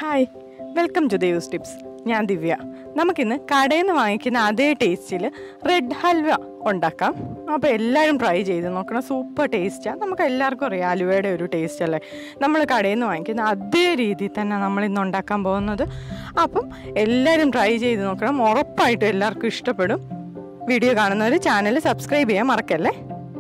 hi welcome to Devu's tips ഞാൻ ദിവ്യ നമുക്കിന്ന് കടയിൽ നിന്ന് വാങ്ങിക്കുന്ന അതേ ടേസ്റ്റിൽ റെഡ് ഹൽവ ഉണ്ടാക്കാം അപ്പോൾ എല്ലാവരും ട്രൈ ചെയ്ത് നോക്കണം സൂപ്പർ ടേസ്റ്റാണ് നമുക്ക് എല്ലാവർക്കും അറിയാം അലുവയുടെ ഒരു ടേസ്റ്റ് അല്ലേ നമ്മൾ കടയിൽ നിന്ന് വാങ്ങിക്കുന്ന അതേ രീതിയിൽ തന്നെ നമ്മൾ ഇന്ന് ഉണ്ടാക്കാൻ പോകുന്നത് അപ്പം എല്ലാവരും ട്രൈ ചെയ്ത് നോക്കണം ഉറപ്പായിട്ടും എല്ലാവർക്കും ഇഷ്ടപ്പെടും വീഡിയോ കാണുന്നവർ ചാനൽ സബ്സ്ക്രൈബ് ചെയ്യാൻ മറക്കല്ലേ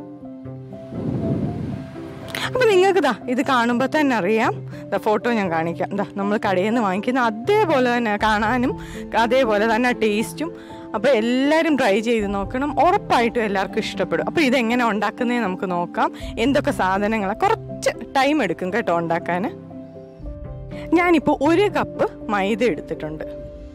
അപ്പോൾ നിങ്ങൾക്ക് ദാ ഇത് കാണുമ്പോൾ തന്നെ അറിയാം ദാ ഫോട്ടോ ഞാൻ കാണിക്കാം ദാ നമ്മൾ കടയിൽ നിന്ന് വാങ്ങിക്കുന്ന അതേപോലെ തന്നെ കാണാനും അതേപോലെ തന്നെ ടേസ്റ്റും അപ്പോൾ എല്ലാവരും ട്രൈ ചെയ്ത് നോക്കണം ഉറപ്പായിട്ടും എല്ലാവർക്കും ഇഷ്ടപ്പെടും അപ്പോൾ ഇതെങ്ങനെ ഉണ്ടാക്കുന്നതെന്ന് നമുക്ക് നോക്കാം എന്തൊക്കെ സാധനങ്ങളാണ് കുറച്ച് ടൈം എടുക്കും കേട്ടോ ഉണ്ടാക്കാൻ ഞാനിപ്പോൾ ഒരു കപ്പ് മൈദ എടുത്തിട്ടുണ്ട്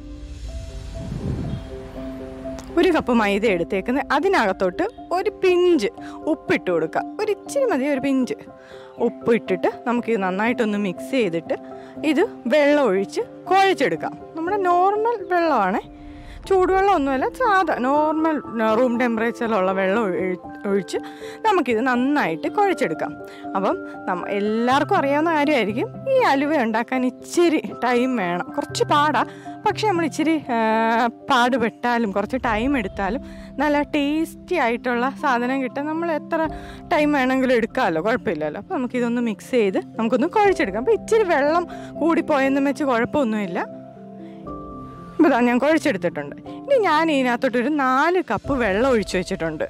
ഒരു കപ്പ് മൈദ എടുത്തേക്കുന്നത് അതിനകത്തോട്ട് ഒരു പിഞ്ച് ഉപ്പിട്ട് കൊടുക്കുക ഒരു ഇച്ചിരി മതി ഒരു പിഞ്ച് ഉപ്പ് ഇട്ടിട്ട് നമുക്കിത് നന്നായിട്ടൊന്ന് മിക്സ് ചെയ്തിട്ട് ഇത് വെള്ളം ഒഴിച്ച് കുഴച്ചെടുക്കാം നമ്മുടെ നോർമൽ വെള്ളമാണേ ചൂടുവെള്ളമൊന്നുമല്ല സാധാ നോർമൽ റൂം ടെമ്പറേച്ചറിലുള്ള വെള്ളം ഒഴി- ഒഴിച്ച് നമുക്കിത് നന്നായിട്ട് കുഴച്ചെടുക്കാം അപ്പം നമ്മ എല്ലാവർക്കും അറിയാവുന്ന കാര്യമായിരിക്കും ഈ അലുവ ഉണ്ടാക്കാൻ ഇച്ചിരി ടൈം വേണം കുറച്ച് പാടാ പക്ഷെ നമ്മൾ ഇച്ചിരി ആ, പാടുപെട്ടാലും കുറച്ച് ടൈം എടുത്താലും നല്ല ടേസ്റ്റി ആയിട്ടുള്ള സാധനം കിട്ടാൻ നമ്മൾ എത്ര ടൈം വേണമെങ്കിലും എടുക്കാമല്ലോ കുഴപ്പമില്ലല്ലോ അപ്പോൾ നമുക്കിതൊന്ന് മിക്സ് ചെയ്ത് നമുക്കൊന്ന് കുഴച്ചെടുക്കാം അപ്പോൾ ഇച്ചിരി വെള്ളം കൂടിപ്പോയെന്ന് വെച്ച് കുഴപ്പമൊന്നുമില്ല ഇപ്പോൾ ദാ ഞാൻ കുഴച്ചെടുത്തിട്ടുണ്ട് ഇനി ഞാൻ ഇതിനകത്തോട്ടൊരു നാല് കപ്പ് വെള്ളം ഒഴിച്ചു വെച്ചിട്ടുണ്ട്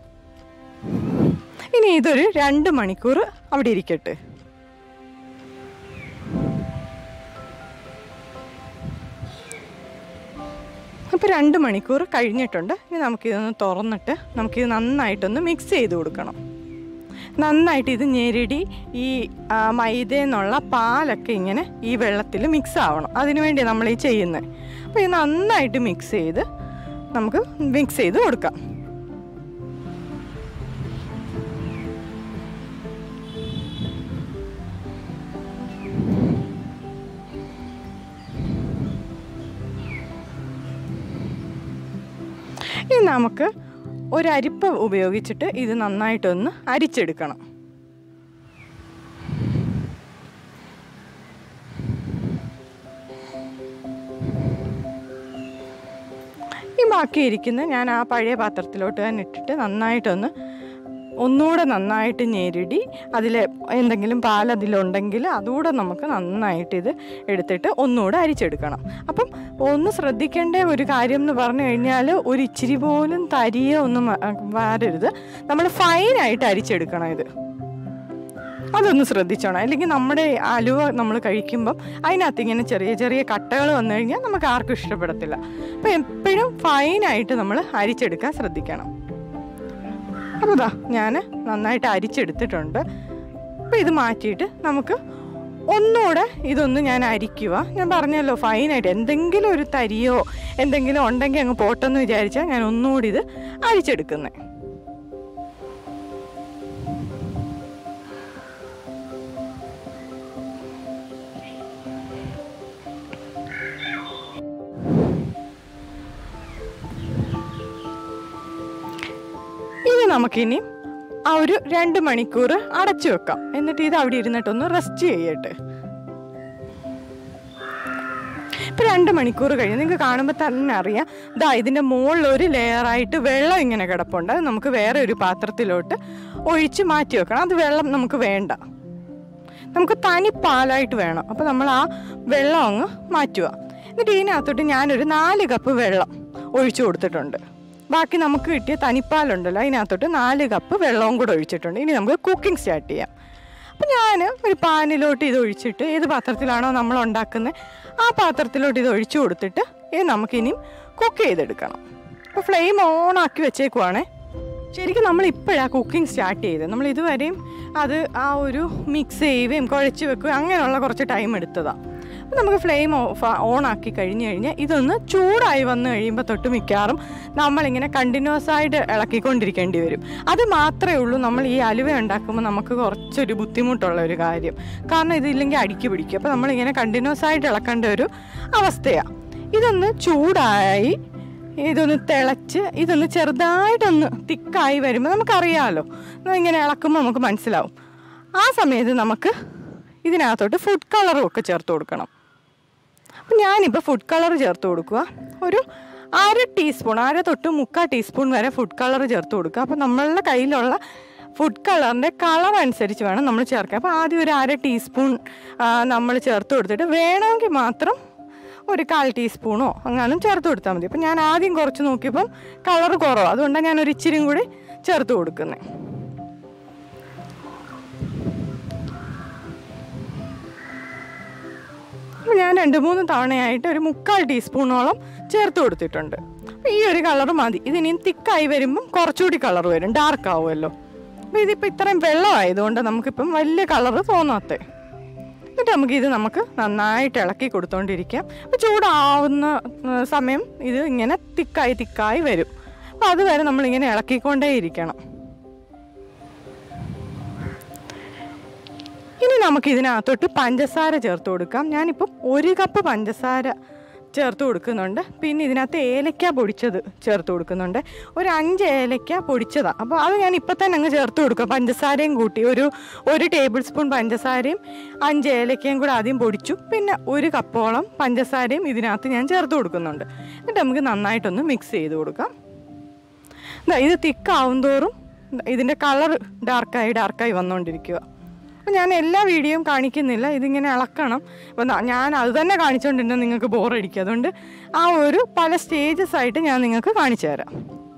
ഇനി ഇതൊരു രണ്ട് മണിക്കൂർ അവിടെ ഇരിക്കട്ടെ അപ്പോൾ രണ്ട് മണിക്കൂർ കഴിഞ്ഞിട്ടുണ്ട് ഇനി നമുക്കിതൊന്ന് തുറന്നിട്ട് നമുക്കിത് നന്നായിട്ടൊന്ന് മിക്സ് ചെയ്ത് കൊടുക്കണം നന്നായിട്ട് ഇത് ഞെരടി ഈ ആ, മൈദയെന്നുള്ള പാലൊക്കെ ഇങ്ങനെ ഈ വെള്ളത്തിൽ മിക്സ് ആവണം അതിനു വേണ്ടി നമ്മൾ ഈ ചെയ്യുന്നത് അപ്പോൾ ഇത് നന്നായിട്ട് മിക്സ് ചെയ്ത് നമുക്ക് മിക്സ് ചെയ്ത് കൊടുക്കാം ഇനി നമുക്ക് ഒരു അരിപ്പ ഉപയോഗിച്ചിട്ട് ഇത് നന്നായിട്ടൊന്ന് അരിച്ചെടുക്കണം ഈ ബാക്കിയിരിക്കുന്ന ഞാൻ ആ പഴയ പാത്രത്തിലോട്ട് തന്നെ ഇട്ടിട്ട് നന്നായിട്ടൊന്ന് ഒന്നുകൂടെ നന്നായിട്ട് ഞെരടി അതിൽ എന്തെങ്കിലും പാൽ അതിലുണ്ടെങ്കിൽ അതുകൂടെ നമുക്ക് നന്നായിട്ട് ഇത് എടുത്തിട്ട് ഒന്നുകൂടെ അരിച്ചെടുക്കണം അപ്പം ഒന്ന് ശ്രദ്ധിക്കേണ്ട ഒരു കാര്യം എന്ന് പറഞ്ഞു കഴിഞ്ഞാൽ ഒരു ഇച്ചിരി പോലും തരിയോ ഒന്നും വ- വരരുത് നമ്മൾ ഫൈനായിട്ട് അരിച്ചെടുക്കണം ഇത് അതൊന്ന് ശ്രദ്ധിച്ചോണം അല്ലെങ്കിൽ നമ്മുടെ അലുവ നമ്മൾ കഴിക്കുമ്പം അതിനകത്ത് ഇങ്ങനെ ചെറിയ ചെറിയ കട്ടകൾ വന്നു കഴിഞ്ഞാൽ നമുക്ക് ആർക്കും ഇഷ്ടപ്പെടത്തില്ല അപ്പോൾ എപ്പോഴും ഫൈനായിട്ട് നമ്മൾ അരിച്ചെടുക്കാൻ ശ്രദ്ധിക്കണം അപ്പോൾ ഇതാ ഞാൻ നന്നായിട്ട് അരിച്ചെടുത്തിട്ടുണ്ട് അപ്പോൾ ഇത് മാറ്റിയിട്ട് നമുക്ക് ഒന്നുകൂടെ ഇതൊന്ന് ഞാൻ അരിക്കുക ഞാൻ പറഞ്ഞല്ലോ ഫൈനായിട്ട് എന്തെങ്കിലും ഒരു തരിയോ എന്തെങ്കിലും ഉണ്ടെങ്കിൽ അങ്ങ് പോട്ടെന്ന് വിചാരിച്ചാൽ ഞാൻ ഒന്നുകൂടി ഇത് അരിച്ചെടുക്കുന്നത് ഇനി നമുക്കിനി ആ ഒരു രണ്ട് മണിക്കൂർ അടച്ചു വെക്കാം എന്നിട്ട് ഇത് അവിടെ ഇരുന്നിട്ടൊന്ന് റെസ്റ്റ് ചെയ്യട്ടെ ഇപ്പം രണ്ട് മണിക്കൂർ കഴിഞ്ഞ് നിങ്ങൾക്ക് കാണുമ്പോൾ തന്നെ അറിയാം ദാ ഇതിൻ്റെ മുകളിൽ ഒരു ലെയറായിട്ട് വെള്ളം ഇങ്ങനെ കിടപ്പുണ്ട് അത് നമുക്ക് വേറെ ഒരു പാത്രത്തിലോട്ട് ഒഴിച്ച് മാറ്റി വെക്കണം അത് വെള്ളം നമുക്ക് വേണ്ട നമുക്ക് തനി പാലായിട്ട് വേണം അപ്പോൾ നമ്മൾ ആ വെള്ളം അങ്ങ് മാറ്റുക എന്നിട്ട് ഇതിനകത്തോട്ട് ഞാനൊരു നാല് കപ്പ് വെള്ളം ഒഴിച്ചു കൊടുത്തിട്ടുണ്ട് ബാക്കി നമുക്ക് കിട്ടിയ തനിപ്പാലുണ്ടല്ലോ അതിനകത്തോട്ട് നാല് കപ്പ് വെള്ളവും കൂടെ ഒഴിച്ചിട്ടുണ്ട് ഇനി നമുക്ക് കുക്കിംഗ് സ്റ്റാർട്ട് ചെയ്യാം അപ്പം ഞാൻ ഒരു പാനിലോട്ട് ഇത് ഒഴിച്ചിട്ട് ഏത് പാത്രത്തിലാണോ നമ്മൾ ഉണ്ടാക്കുന്നത് ആ പാത്രത്തിലോട്ട് ഇത് ഒഴിച്ചു കൊടുത്തിട്ട് ഇത് നമുക്കിനിയും കുക്ക് ചെയ്തെടുക്കണം അപ്പോൾ ഫ്ലെയിം ഓൺ ആക്കി വെച്ചേക്കുവാണേ ശരിക്കും നമ്മൾ ഇപ്പോഴാണ് കുക്കിംഗ് സ്റ്റാർട്ട് ചെയ്തത് നമ്മൾ ഇതുവരെയും അത് ആ ഒരു മിക്സ് ചെയ്യുകയും കുഴച്ച് വെക്കുകയും അങ്ങനെയുള്ള കുറച്ച് ടൈം എടുത്തതാണ് അപ്പോൾ നമുക്ക് ഫ്ലെയിം ഓഫ് ഓൺ ആക്കി കഴിഞ്ഞ് കഴിഞ്ഞാൽ ഇതൊന്ന് ചൂടായി വന്നു കഴിയുമ്പോൾ തൊട്ട് മിക്കവാറും നമ്മളിങ്ങനെ കണ്ടിന്യൂസ് ആയിട്ട് ഇളക്കിക്കൊണ്ടിരിക്കേണ്ടി വരും അത് മാത്രമേ ഉള്ളൂ നമ്മൾ ഈ അലുവ ഉണ്ടാക്കുമ്പോൾ നമുക്ക് കുറച്ചൊരു ബുദ്ധിമുട്ടുള്ള ഒരു കാര്യം കാരണം ഇതില്ലെങ്കിൽ അടിക്ക് പിടിക്കും അപ്പോൾ നമ്മളിങ്ങനെ കണ്ടിന്യൂസ് ആയിട്ട് ഇളക്കേണ്ട ഒരു അവസ്ഥയാണ് ഇതൊന്ന് ചൂടായി ഇതൊന്ന് തിളച്ച് ഇതൊന്ന് ചെറുതായിട്ടൊന്ന് തിക്കായി വരുമ്പോൾ നമുക്കറിയാമല്ലോ ഇങ്ങനെ ഇളക്കുമ്പോൾ നമുക്ക് മനസ്സിലാവും ആ സമയത്ത് നമുക്ക് ഇതിനകത്തോട്ട് ഫുഡ് കളറും ഒക്കെ ചേർത്ത് കൊടുക്കണം അപ്പം ഞാനിപ്പോൾ ഫുഡ് കളർ ചേർത്ത് കൊടുക്കുക ഒരു അര ടീസ്പൂൺ അര തൊട്ട് മുക്കാൽ ടീസ്പൂൺ വരെ ഫുഡ് കളർ ചേർത്ത് കൊടുക്കുക അപ്പോൾ നമ്മളുടെ കയ്യിലുള്ള ഫുഡ് കളറിൻ്റെ കളർ അനുസരിച്ച് വേണം നമ്മൾ ചേർക്കാൻ അപ്പോൾ ആദ്യം ഒരു അര ടീസ്പൂൺ നമ്മൾ ചേർത്ത് കൊടുത്തിട്ട് വേണമെങ്കിൽ മാത്രം ഒരു കാൽ ടീസ്പൂണോ അങ്ങനെ ചേർത്ത് കൊടുത്താൽ മതി അപ്പം ഞാൻ ആദ്യം കുറച്ച് നോക്കിയപ്പം കളർ കുറവാണ് അതുകൊണ്ടാണ് ഞാൻ ഒരു ഇച്ചിരിയും കൂടി ചേർത്ത് കൊടുക്കുന്നത് അപ്പോൾ ഞാൻ രണ്ട് മൂന്ന് തവണയായിട്ട് ഒരു മുക്കാൽ ടീസ്പൂണോളം ചേർത്ത് കൊടുത്തിട്ടുണ്ട് അപ്പോൾ ഈ ഒരു കളർ മതി ഇതിനി തിക്കായി വരുമ്പം കുറച്ചുകൂടി കളർ വരും ഡാർക്ക് ആവുമല്ലോ അപ്പോൾ ഇതിപ്പോൾ ഇത്രയും വെള്ളമായതുകൊണ്ട് നമുക്കിപ്പം വലിയ കളർ തോന്നാത്തേ എന്നിട്ട് നമുക്ക് ഇത് നമുക്ക് നന്നായിട്ട് ഇളക്കി കൊടുത്തോണ്ടിരിക്കാം അപ്പോൾ ചൂടാവുന്ന ആ, സമയം ഇത് ഇങ്ങനെ തിക്കായി തിക്കായി വരും അപ്പോൾ അതുവരെ നമ്മളിങ്ങനെ ഇളക്കിക്കൊണ്ടേ ഇരിക്കണം ഇനി നമുക്ക് ഇതിനകത്തോട്ട് പഞ്ചസാര ചേർത്ത് കൊടുക്കാം ഞാനിപ്പം ഒരു കപ്പ് പഞ്ചസാര ചേർത്ത് കൊടുക്കുന്നുണ്ട് പിന്നെ ഇതിനകത്ത് ഏലക്ക പൊടിച്ചത് ചേർത്ത് കൊടുക്കുന്നുണ്ട് ഒരു അഞ്ച് ഏലക്ക പൊടിച്ചതാണ് അപ്പോൾ അത് ഞാൻ ഇപ്പം തന്നെ അങ്ങ് ചേർത്ത് കൊടുക്കാം പഞ്ചസാരയും കൂട്ടി ഒരു ഒരു ടേബിൾ സ്പൂൺ പഞ്ചസാരയും അഞ്ച് ഏലക്കയും കൂടെ ആദ്യം പൊടിച്ചു പിന്നെ ഒരു കപ്പോളം പഞ്ചസാരയും ഇതിനകത്ത് ഞാൻ ചേർത്ത് കൊടുക്കുന്നുണ്ട് എന്നിട്ട് നമുക്ക് നന്നായിട്ടൊന്ന് മിക്സ് ചെയ്ത് കൊടുക്കാം ദാ ഇത് തിക്കാവും തോറും ഇതിൻ്റെ കളർ ഡാർക്കായി ഡാർക്കായി വന്നുകൊണ്ടിരിക്കുക അപ്പോൾ ഞാൻ എല്ലാ വീഡിയോയും കാണിക്കുന്നില്ല ഇതിങ്ങനെ ഇളക്കണം അപ്പോൾ ന- ഞാൻ അത് തന്നെ കാണിച്ചുകൊണ്ടിരുന്നാൽ നിങ്ങൾക്ക് ബോറടിക്കും അതുകൊണ്ട് ആ ഒരു പല സ്റ്റേജസ് ആയിട്ട് ഞാൻ നിങ്ങൾക്ക് കാണിച്ചു തരാം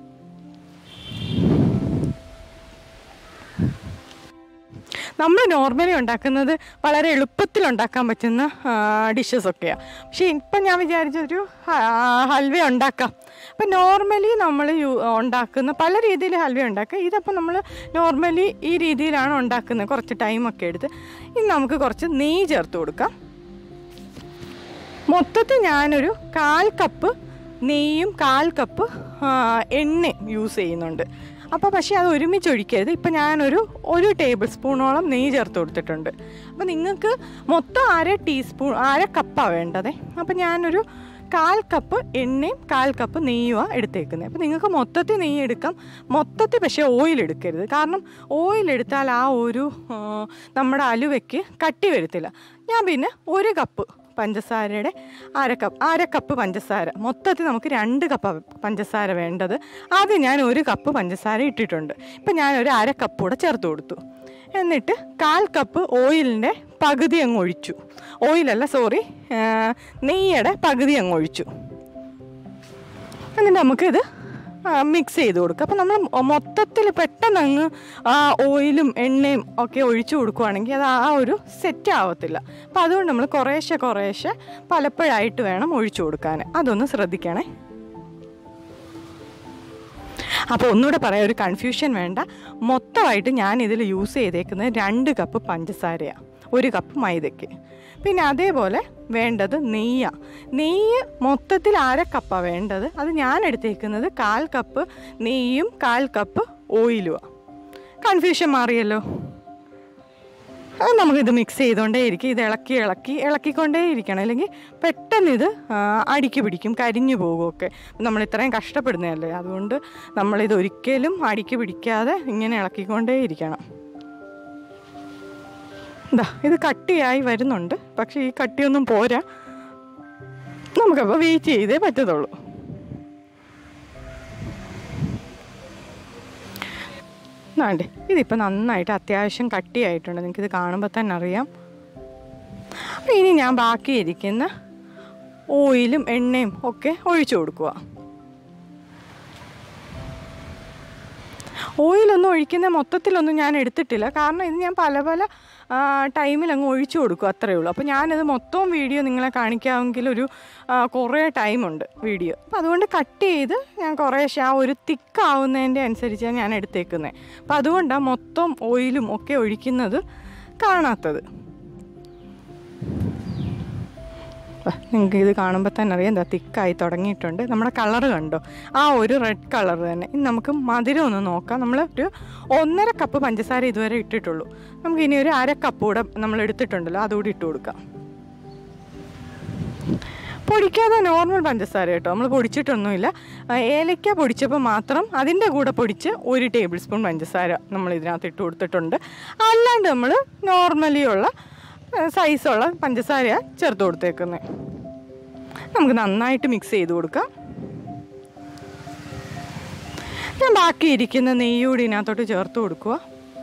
നമ്മൾ നോർമലി ഉണ്ടാക്കുന്നത് വളരെ എളുപ്പത്തിൽ ഉണ്ടാക്കാൻ പറ്റുന്ന ഡിഷസ് ഒക്കെയാണ് പക്ഷേ ഇപ്പം ഞാൻ വിചാരിച്ചൊരു ഹ- ഹൽവ ഉണ്ടാക്കാം അപ്പം നോർമലി നമ്മൾ യു ഉണ്ടാക്കുന്ന പല രീതിയിൽ ഹൽവ ഉണ്ടാക്കുക ഇതപ്പം നമ്മൾ നോർമലി ഈ രീതിയിലാണ് ഉണ്ടാക്കുന്നത് കുറച്ച് ടൈമൊക്കെ എടുത്ത് ഇനി നമുക്ക് കുറച്ച് നെയ്യ് ചേർത്ത് കൊടുക്കാം മൊത്തത്തിൽ ഞാനൊരു കാൽ കപ്പ് നെയ്യും കാൽ കപ്പ് ആ, എണ്ണയും യൂസ് ചെയ്യുന്നുണ്ട് അപ്പോൾ പക്ഷേ അത് ഒരുമിച്ച് ഒഴിക്കരുത് ഇപ്പം ഞാനൊരു ഒരു ടേബിൾ സ്പൂണോളം നെയ്യ് ചേർത്ത് കൊടുത്തിട്ടുണ്ട് അപ്പോൾ നിങ്ങൾക്ക് മൊത്തം അര ടീസ്പൂൺ അര കപ്പാണ് വേണ്ടതേ അപ്പോൾ ഞാനൊരു കാൽ കപ്പ് എണ്ണയും കാൽ കപ്പ് നെയ്യുമാണ് എടുത്തേക്കുന്നത് അപ്പോൾ നിങ്ങൾക്ക് മൊത്തത്തിൽ നെയ്യ് എടുക്കാം മൊത്തത്തിൽ പക്ഷേ ഓയിൽ എടുക്കരുത് കാരണം ഓയിൽ എടുത്താൽ ആ ഒരു ആ, നമ്മുടെ അലുവയ്ക്ക് കട്ടി വരത്തില്ല ഞാൻ പിന്നെ ഒരു കപ്പ് പഞ്ചസാരയുടെ അര കപ്പ് അര കപ്പ് പഞ്ചസാര മൊത്തത്തിൽ നമുക്ക് രണ്ട് കപ്പ് പഞ്ചസാര വേണ്ടത് ആദ്യം ഞാൻ ഒരു കപ്പ് പഞ്ചസാര ഇട്ടിട്ടുണ്ട് ഇപ്പം ഞാൻ ഒരു അര കപ്പ് കൂടെ ചേർത്ത് കൊടുത്തു എന്നിട്ട് കാൽ കപ്പ് ഓയിലിൻ്റെ പകുതി അങ്ങ് ഒഴിച്ചു ഓയിലല്ല സോറി നെയ്യുടെ പകുതി അങ്ങ് ഒഴിച്ചു എന്നിട്ട് നമുക്കിത് മിക്സ് ചെയ്ത് കൊടുക്കുക അപ്പോൾ നമ്മൾ മൊത്തത്തിൽ പെട്ടെന്ന് അങ്ങ് ആ ഓയിലും എണ്ണയും ഒക്കെ ഒഴിച്ചു കൊടുക്കുവാണെങ്കിൽ അത് ആ ഒരു സെറ്റ് ആവത്തില്ല അപ്പോൾ അതുകൊണ്ട് നമ്മൾ കുറേശ്ശെ കുറേശ്ശെ പലപ്പോഴായിട്ട് വേണം ഒഴിച്ചു കൊടുക്കാൻ അതൊന്ന് ശ്രദ്ധിക്കണേ അപ്പോൾ ഒന്നുകൂടെ പറയാം ഒരു കൺഫ്യൂഷൻ വേണ്ട മൊത്തമായിട്ട് ഞാൻ ഇതിൽ യൂസ് ചെയ്തേക്കുന്നത് രണ്ട് കപ്പ് പഞ്ചസാരയാണ് ഒരു കപ്പ് മൈദയ്ക്ക് പിന്നെ അതേപോലെ വേണ്ടത് നെയ്യാണ് നെയ്യ് മൊത്തത്തിൽ അര കപ്പാണ് വേണ്ടത് അത് ഞാൻ എടുത്തേക്കുന്നത് കാൽ കപ്പ് നെയ്യും കാൽ കപ്പ് ഓയിലുമാണ് കൺഫ്യൂഷൻ മാറിയല്ലോ അത് നമുക്കിത് മിക്സ് ചെയ്തുകൊണ്ടേ ഇരിക്കും ഇത് ഇളക്കി ഇളക്കി ഇളക്കിക്കൊണ്ടേ ഇരിക്കണം അല്ലെങ്കിൽ പെട്ടെന്ന് ഇത് ആ, അടിക്ക് പിടിക്കും കരിഞ്ഞു പോകുമൊക്കെ നമ്മൾ ഇത്രയും കഷ്ടപ്പെടുന്നതല്ലേ അതുകൊണ്ട് നമ്മളിത് ഒരിക്കലും അടിക്ക് പിടിക്കാതെ ഇങ്ങനെ ഇളക്കിക്കൊണ്ടേ ഇരിക്കണം ഇതാ ഇത് കട്ടിയായി വരുന്നുണ്ട് പക്ഷേ ഈ കട്ടിയൊന്നും പോരാ നമുക്കപ്പോൾ വെയിറ്റ് ചെയ്തേ പറ്റത്തുള്ളൂ നാണ്ട് ഇതിപ്പോൾ നന്നായിട്ട് അത്യാവശ്യം കട്ടിയായിട്ടുണ്ട് നിങ്ങൾക്കിത് കാണുമ്പോൾ തന്നെ അറിയാം അപ്പോൾ ഇനി ഞാൻ ബാക്കിയിരിക്കുന്ന ഓയിലും എണ്ണയും ഒക്കെ ഒഴിച്ചു കൊടുക്കുക ഓയിലൊന്നും ഒഴിക്കുന്ന മൊത്തത്തിലൊന്നും ഞാൻ എടുത്തിട്ടില്ല കാരണം ഇത് ഞാൻ പല പല ടൈമിൽ അങ്ങ് ഒഴിച്ചു കൊടുക്കും അത്രയേ ഉള്ളൂ അപ്പോൾ ഞാനിത് മൊത്തവും വീഡിയോ നിങ്ങളെ കാണിക്കാമെങ്കിൽ ഒരു ആ, കുറേ ടൈമുണ്ട് വീഡിയോ അപ്പോൾ അതുകൊണ്ട് കട്ട് ചെയ്ത് ഞാൻ കുറേശ്ശെ ആ ഒരു തിക്കാവുന്നതിൻ്റെ അനുസരിച്ചാണ് ഞാൻ എടുത്തേക്കുന്നത് അപ്പോൾ അതുകൊണ്ടാണ് മൊത്തം ഓയിലും ഒക്കെ ഒഴിക്കുന്നത് കാണാത്തത് നിങ്ങൾക്ക് ഇത് കാണുമ്പോൾ തന്നെ അറിയാം എന്താ തിക്കായി തുടങ്ങിയിട്ടുണ്ട് നമ്മുടെ കളറ് കണ്ടോ ആ ഒരു റെഡ് കളർ തന്നെ ഇനി നമുക്ക് മധുരം ഒന്ന് നോക്കാം നമ്മൾ ഒരു ഒന്നര കപ്പ് പഞ്ചസാര ഇതുവരെ ഇട്ടിട്ടുള്ളൂ നമുക്ക് ഇനി ഒരു അര കപ്പ് കൂടെ നമ്മൾ എടുത്തിട്ടുണ്ടല്ലോ അതുകൂടി ഇട്ട് കൊടുക്കാം പൊടിക്കാതെ നോർമൽ പഞ്ചസാര കേട്ടോ നമ്മൾ പൊടിച്ചിട്ടൊന്നുമില്ല ആ, ഏലക്ക പൊടിച്ചപ്പോൾ മാത്രം അതിൻ്റെ കൂടെ പൊടിച്ച് ഒരു ടേബിൾ സ്പൂൺ പഞ്ചസാര നമ്മൾ ഇതിനകത്ത് ഇട്ട് കൊടുത്തിട്ടുണ്ട് അല്ലാണ്ട് നമ്മൾ നോർമലി ഉള്ള സൈസുള്ള പഞ്ചസാരയാണ് ചേർത്ത് കൊടുത്തേക്കുന്നത് നമുക്ക് നന്നായിട്ട് മിക്സ് ചെയ്ത് കൊടുക്കാം ഞാൻ ബാക്കി ഇരിക്കുന്ന നെയ്യൂടി ഇതിനകത്തോട്ട് ചേർത്ത് കൊടുക്കുക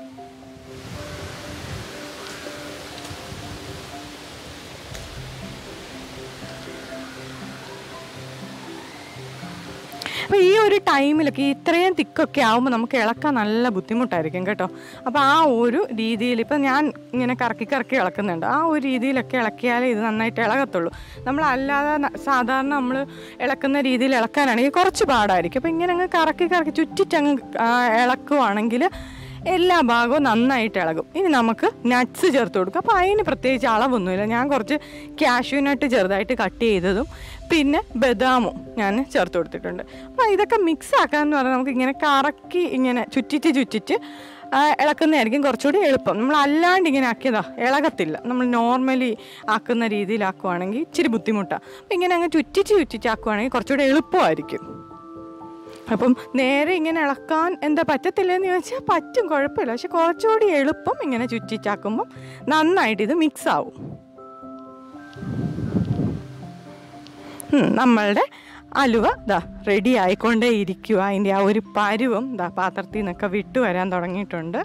അപ്പോൾ ഈ ഒരു ടൈമിലൊക്കെ ഈ ഇത്രയും തിക്കൊക്കെ ആകുമ്പോൾ നമുക്ക് ഇളക്കാൻ നല്ല ബുദ്ധിമുട്ടായിരിക്കും കേട്ടോ അപ്പോൾ ആ ഒരു രീതിയിൽ ഇപ്പം ഞാൻ ഇങ്ങനെ കറക്കി കറക്കി ഇളക്കുന്നുണ്ട് ആ ഒരു രീതിയിലൊക്കെ ഇളക്കിയാലേ ഇത് നന്നായിട്ട് ഇളകത്തുള്ളൂ നമ്മൾ അല്ലാതെ ന- സാധാരണ നമ്മൾ ഇളക്കുന്ന രീതിയിൽ ഇളക്കാനാണെങ്കിൽ കുറച്ച് പാടായിരിക്കും അപ്പോൾ ഇങ്ങനെ അങ്ങ് കറക്കി കറക്കി ചുറ്റിച്ചങ്ങ് ആ, ഇളക്കുവാണെങ്കിൽ എല്ലാ ഭാഗവും നന്നായിട്ട് ഇളകും ഇനി നമുക്ക് നട്ട്സ് ചേർത്ത് കൊടുക്കും അപ്പോൾ അതിന് പ്രത്യേകിച്ച് അളവൊന്നുമില്ല ഞാൻ കുറച്ച് കാഷ്യൂ നട്ട് ചെറുതായിട്ട് കട്ട് ചെയ്തതും പിന്നെ ബദാമും ഞാൻ ചേർത്ത് കൊടുത്തിട്ടുണ്ട് അപ്പോൾ ഇതൊക്കെ മിക്സ് ആക്കാമെന്ന് പറഞ്ഞാൽ നമുക്ക് ഇങ്ങനെ കറക്കി ഇങ്ങനെ ചുറ്റിച്ച് ചുറ്റിച്ച് ആ, ഇളക്കുന്നതായിരിക്കും കുറച്ചുകൂടി എളുപ്പം നമ്മൾ അല്ലാണ്ട് ഇങ്ങനെ ആക്കിയതാ ഇളകത്തില്ല നമ്മൾ നോർമലി ആക്കുന്ന രീതിയിലാക്കുവാണെങ്കിൽ ഇച്ചിരി ബുദ്ധിമുട്ടാണ് അപ്പം ഇങ്ങനെ അങ്ങ് ചുറ്റിച്ച് ചുറ്റിച്ച് ആക്കുവാണെങ്കിൽ കുറച്ചുകൂടി എളുപ്പമായിരിക്കും അപ്പം നേരെ ഇങ്ങനെ ഇളക്കാൻ എന്താ പറ്റത്തില്ലെന്ന് ചോദിച്ചാൽ പറ്റും കുഴപ്പമില്ല പക്ഷെ കുറച്ചുകൂടി എളുപ്പം ഇങ്ങനെ ചുറ്റിച്ചാക്കുമ്പം നന്നായിട്ട് ഇത് മിക്സ് ആവും ഉം, നമ്മളുടെ അലുവ ദാ റെഡി ആയിക്കൊണ്ടേ ഇരിക്കുക അതിൻ്റെ ആ ഒരു പരുവം ദാ പാത്രത്തിൽ നിന്നൊക്കെ വിട്ടു വരാൻ തുടങ്ങിയിട്ടുണ്ട്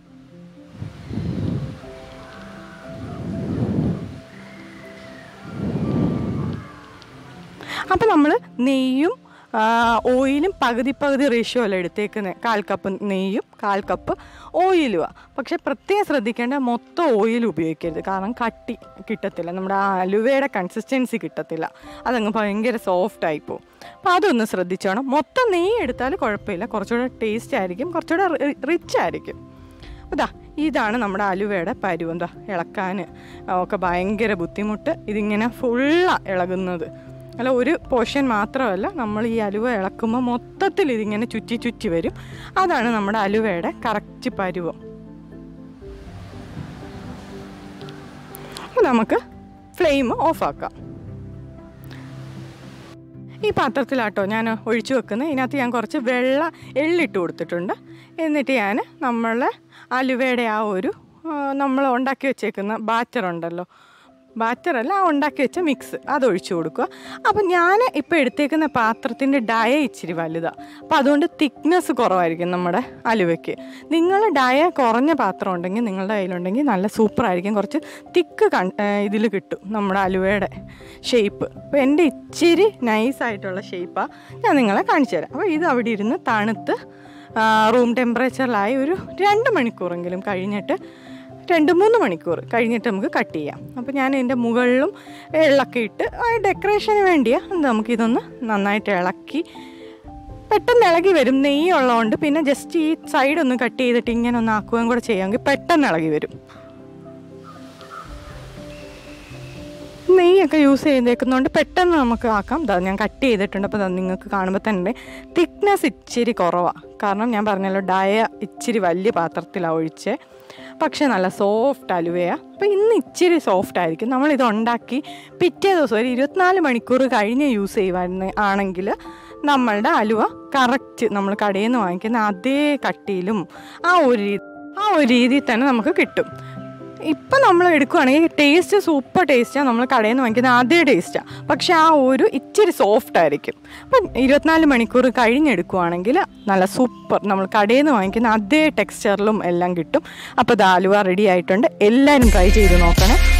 അപ്പം നമ്മൾ നെയ്യും ആ, ഓയിലും പകുതി പകുതി റേഷ്യോ അല്ല എടുത്തേക്കുന്നത് കാൽ കപ്പ് നെയ്യും കാൽ കപ്പ് ഓയിലുമാണ് പക്ഷെ പ്രത്യേകം ശ്രദ്ധിക്കേണ്ട മൊത്തം ഓയിൽ ഉപയോഗിക്കരുത് കാരണം കട്ടി കിട്ടത്തില്ല നമ്മുടെ ആ അലുവയുടെ കൺസിസ്റ്റൻസി കിട്ടത്തില്ല അതങ്ങ് ഭയങ്കര സോഫ്റ്റ് ആയി പോകും അപ്പോൾ അതൊന്ന് ശ്രദ്ധിച്ചോണം മൊത്തം നെയ്യ് എടുത്താൽ കുഴപ്പമില്ല കുറച്ചുകൂടെ ടേസ്റ്റ് ആയിരിക്കും കുറച്ചുകൂടെ റിച്ച് ആയിരിക്കും അതാ ഇതാണ് നമ്മുടെ അലുവയുടെ പരുവം എന്താ ഇളക്കാൻ ഒക്കെ ഭയങ്കര ബുദ്ധിമുട്ട് ഇതിങ്ങനെ ഫുള്ളാണ് ഇളകുന്നത് അല്ല ഒരു പോർഷൻ മാത്രമല്ല നമ്മൾ ഈ അലുവ ഇളക്കുമ്പോൾ മൊത്തത്തിൽ ഇതിങ്ങനെ ചുറ്റി ചുറ്റി വരും അതാണ് നമ്മുടെ അലുവയുടെ കറക്റ്റ് പരുവം അപ്പോൾ നമുക്ക് ഫ്ലെയിം ഓഫാക്കാം ഈ പാത്രത്തിലാട്ടോ ഞാൻ ഒഴിച്ചു വെക്കുന്നത് ഇതിനകത്ത് ഞാൻ കുറച്ച് വെള്ള എള്ളിട്ട് കൊടുത്തിട്ടുണ്ട് എന്നിട്ട് ഞാൻ നമ്മളെ അലുവയുടെ ആ ഒരു ആ, നമ്മൾ ഉണ്ടാക്കി വെച്ചേക്കുന്ന ബാറ്റർ ഉണ്ടല്ലോ ബാറ്ററല്ല ആ ഉണ്ടാക്കി വെച്ച മിക്സ് അത് ഒഴിച്ചു കൊടുക്കുക അപ്പം ഞാൻ ഇപ്പോൾ എടുത്തേക്കുന്ന പാത്രത്തിൻ്റെ ഡയ ഇച്ചിരി വലുതാണ് അപ്പം അതുകൊണ്ട് തിക്നെസ് കുറവായിരിക്കും നമ്മുടെ അലുവയ്ക്ക് നിങ്ങൾ ഡയ കുറഞ്ഞ പാത്രം ഉണ്ടെങ്കിൽ നിങ്ങളുടെ കയ്യിലുണ്ടെങ്കിൽ നല്ല സൂപ്പറായിരിക്കും കുറച്ച് തിക്ക് കൺ ഇതിൽ കിട്ടും നമ്മുടെ അലുവയുടെ ഷേപ്പ് അപ്പോൾ എൻ്റെ ഇച്ചിരി നൈസായിട്ടുള്ള ഷേപ്പാണ് ഞാൻ നിങ്ങളെ കാണിച്ചു തരാം അപ്പോൾ ഇത് അവിടെ ഇരുന്ന് തണുത്ത് റൂം ടെമ്പറേച്ചറിലായി ഒരു രണ്ട് മണിക്കൂറെങ്കിലും കഴിഞ്ഞിട്ട് രണ്ട് മൂന്ന് മണിക്കൂർ കഴിഞ്ഞിട്ട് നമുക്ക് കട്ട് ചെയ്യാം അപ്പോൾ ഞാൻ ഇതിൻ്റെ മുകളിലും എള്ളൊക്കെ ഇട്ട് ആ ഡെക്കറേഷന് വേണ്ടിയാണ് നമുക്കിതൊന്ന് നന്നായിട്ട് ഇളക്കി പെട്ടെന്ന് ഇളകി വരും നെയ്യ് ഉള്ളതുകൊണ്ട് പിന്നെ ജസ്റ്റ് ഈ സൈഡ് ഒന്ന് കട്ട് ചെയ്തിട്ട് ഇങ്ങനെ ഒന്ന് ആക്കുകയും കൂടെ ചെയ്യാമെങ്കിൽ പെട്ടെന്ന് ഇളകി വരും നെയ്യൊക്കെ യൂസ് ചെയ്തേക്കുന്നതുകൊണ്ട് പെട്ടെന്ന് നമുക്ക് ആക്കാം ദാ ഞാൻ കട്ട് ചെയ്തിട്ടുണ്ട് അപ്പോൾ നിങ്ങൾക്ക് കാണുമ്പോൾ തന്നെ തിക്നെസ് ഇച്ചിരി കുറവാണ് കാരണം ഞാൻ പറഞ്ഞല്ലോ ഡയ ഇച്ചിരി വലിയ പാത്രത്തിലാണ് ഒഴിച്ചേ പക്ഷേ നല്ല സോഫ്റ്റ് അലുവയാണ് അപ്പോൾ ഇന്ന് ഇച്ചിരി സോഫ്റ്റ് ആയിരിക്കും നമ്മളിത് ഉണ്ടാക്കി പിറ്റേ ദിവസം ഒരു ഇരുപത്തിനാല് മണിക്കൂർ കഴിഞ്ഞ് യൂസ് ചെയ്യുവായിരുന്നു ആണെങ്കിൽ നമ്മളുടെ അലുവ കറക്റ്റ് നമ്മൾ കടയിൽ നിന്ന് വാങ്ങിക്കുന്ന അതേ കട്ടിയിലും ആ ഒരു രീതി ആ ഒരു രീതിയിൽ തന്നെ നമുക്ക് കിട്ടും ഇപ്പം നമ്മൾ എടുക്കുകയാണെങ്കിൽ ടേസ്റ്റ് സൂപ്പർ ടേസ്റ്റാണ് നമ്മൾ കടയിൽ നിന്ന് വാങ്ങിക്കുന്ന അതേ ടേസ്റ്റാണ് പക്ഷെ ആ ഒരു ഇച്ചിരി സോഫ്റ്റ് ആയിരിക്കും അപ്പം ഇരുപത്തിനാല് മണിക്കൂർ കഴിഞ്ഞെടുക്കുകയാണെങ്കിൽ നല്ല സൂപ്പർ നമ്മൾ കടയിൽ നിന്ന് വാങ്ങിക്കുന്ന അതേ ടെക്സ്ചറിലും എല്ലാം കിട്ടും അപ്പോൾ ഇത് ആലുവ റെഡി ആയിട്ടുണ്ട് എല്ലാവരും ട്രൈ ചെയ്ത് നോക്കണേ